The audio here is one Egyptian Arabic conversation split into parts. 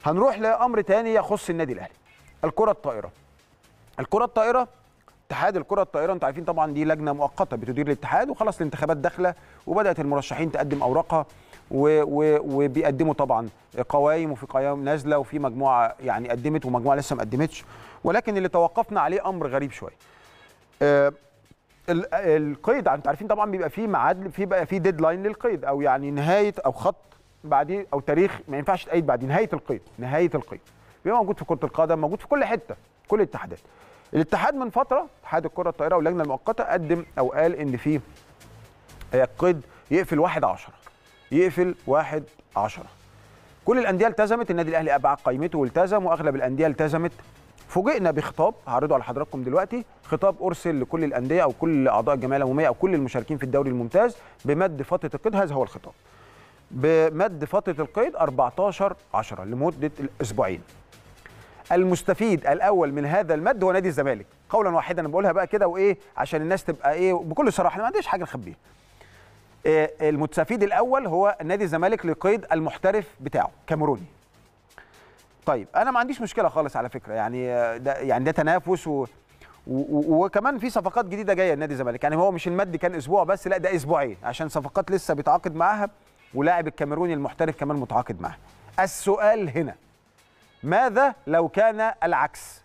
هنروح لامر تاني يخص النادي الاهلي الكره الطائره الكره الطائره اتحاد الكره الطائره انتوا عارفين طبعا دي لجنه مؤقته بتدير الاتحاد وخلاص الانتخابات داخله وبدات المرشحين تقدم اوراقها و و وبيقدموا طبعا قوائم وفي قوائم نازله وفي مجموعه يعني قدمت ومجموعه لسه ما قدمتش ولكن اللي توقفنا عليه امر غريب شويه آه، ال- القيد انتوا عارفين طبعا بيبقى فيه ميعاد في بقى فيه ديدلاين للقيد او يعني نهايه او خط بعديه او تاريخ ما ينفعش تقيد بعد نهايه القيد نهايه القيد بيبقى موجود في كره القدم موجود في كل حته كل الاتحادات الاتحاد من فتره اتحاد الكره الطائره واللجنه المؤقته قدم او قال ان في القيد يقفل 1 10 يقفل 1 10 كل الانديه التزمت النادي الاهلي ابعد قائمته والتزم واغلب الانديه التزمت فوجئنا بخطاب هعرضه على حضراتكم دلوقتي خطاب ارسل لكل الانديه او كل اعضاء الجمعيه العموميه او كل المشاركين في الدوري الممتاز بمد فتره القيد هذا هو الخطاب بمد فتره القيد 14 10 لمده اسبوعين المستفيد الاول من هذا المد هو نادي الزمالك قولا واحدا انا بقولها بقى كده وايه عشان الناس تبقى ايه بكل صراحه أنا ما عنديش حاجه نخبيها آه، المستفيد الاول هو نادي الزمالك لقيد المحترف بتاعه كاميروني طيب انا ما عنديش مشكله خالص على فكره يعني آه، ده يعني ده تنافس و و- و- وكمان في صفقات جديده جايه لنادي الزمالك يعني هو مش المد كان اسبوع بس لا ده اسبوعين عشان صفقات لسه بيتعاقد معاها ولاعب الكاميروني المحترف كمان متعاقد معاه السؤال هنا ماذا لو كان العكس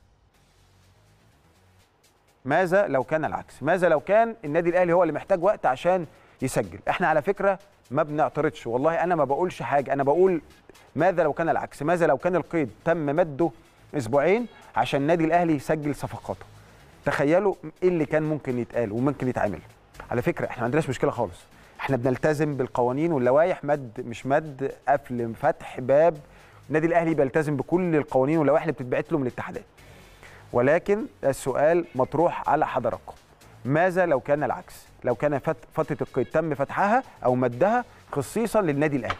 ماذا لو كان العكس ماذا لو كان النادي الاهلي هو اللي محتاج وقت عشان يسجل احنا على فكره ما بنعترضش والله انا ما بقولش حاجه انا بقول ماذا لو كان العكس ماذا لو كان القيد تم مده اسبوعين عشان النادي الاهلي يسجل صفقاته تخيلوا ايه اللي كان ممكن يتقال وممكن يتعمل على فكره احنا ما عندناش مشكله خالص احنا بنلتزم بالقوانين واللوائح مد مش مد قفل فتح باب النادي الاهلي بيلتزم بكل القوانين واللوائح اللي بتتبعت له من الاتحادات ولكن السؤال مطروح على حضراتكم ماذا لو كان العكس لو كان فت- فتره القيد تم فتحها او مدها خصيصا للنادي الاهلي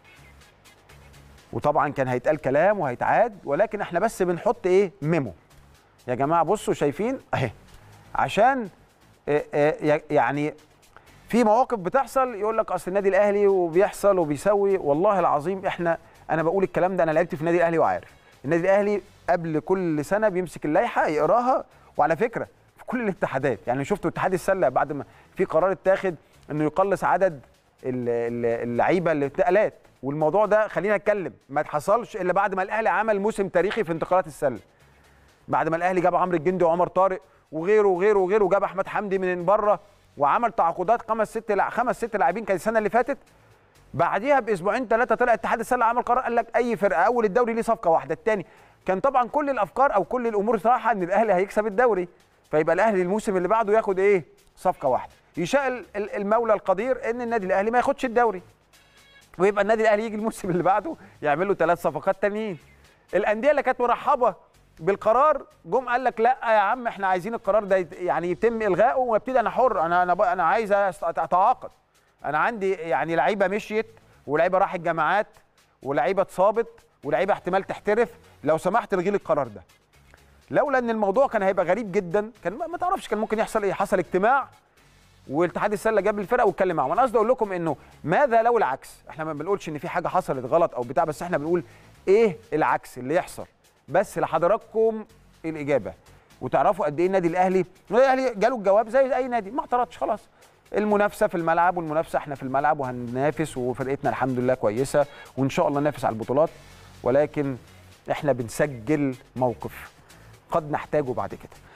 وطبعا كان هيتقال كلام وهيتعاد ولكن احنا بس بنحط ايه ميمو يا جماعه بصوا شايفين اهي عشان آه، آه، يعني في مواقف بتحصل يقول لك اصل النادي الاهلي وبيحصل وبيسوي والله العظيم احنا انا بقول الكلام ده انا لعبت في النادي الاهلي وعارف النادي الاهلي قبل كل سنه بيمسك اللائحه يقراها وعلى فكره في كل الاتحادات يعني شفتوا اتحاد السله بعد ما في قرار اتاخد انه يقلص عدد ال- ال- اللعيبه الانتقالات والموضوع ده خلينا نتكلم ما اتحصلش الا بعد ما الاهلي عمل موسم تاريخي في انتقالات السله بعد ما الاهلي جاب عمرو الجندي وعمر طارق وغيره وغيره وغيره وجاب احمد حمدي من بره وعمل تعاقدات خمس ست لع- خمس ست لاعبين كان السنه اللي فاتت بعديها باسبوعين ثلاثه طلع اتحاد السله عمل قرار قال لك اي فرقه اول الدوري ليه صفقه واحده الثاني كان طبعا كل الافكار او كل الامور صراحه ان الاهلي هيكسب الدوري فيبقى الاهلي الموسم اللي بعده ياخد ايه صفقه واحده يشاء ال- ال- المولى القدير ان النادي الاهلي ما ياخدش الدوري ويبقى النادي الاهلي يجي الموسم اللي بعده يعمل له ثلاث صفقات تانيين الانديه اللي كانت مرحبه بالقرار جم قال لك لا يا عم احنا عايزين القرار ده يت- يعني يتم الغائه وابتدي انا حر انا انا بقى- انا عايز أست- اتعاقد انا عندي يعني لعيبه مشيت ولعيبه راحت جامعات ولعيبه اتصابت ولعيبه احتمال تحترف لو سمحت الغي لي القرار ده لولا ان الموضوع كان هيبقى غريب جدا كان ما ما تعرفش كان ممكن يحصل ايه حصل اجتماع والاتحاد السله جاب الفرقه واتكلم معاهم انا قصدي اقول لكم انه ماذا لو العكس احنا ما بنقولش ان في حاجه حصلت غلط او بتاع بس احنا بنقول ايه العكس اللي يحصل بس لحضراتكم الاجابه وتعرفوا قد ايه النادي الاهلي النادي الاهلي جاله الجواب زي اي نادي ما اعترضش خلاص المنافسه في الملعب والمنافسه احنا في الملعب وهننافس وفرقتنا الحمد لله كويسه وان شاء الله ننافس على البطولات ولكن احنا بنسجل موقف قد نحتاجه بعد كده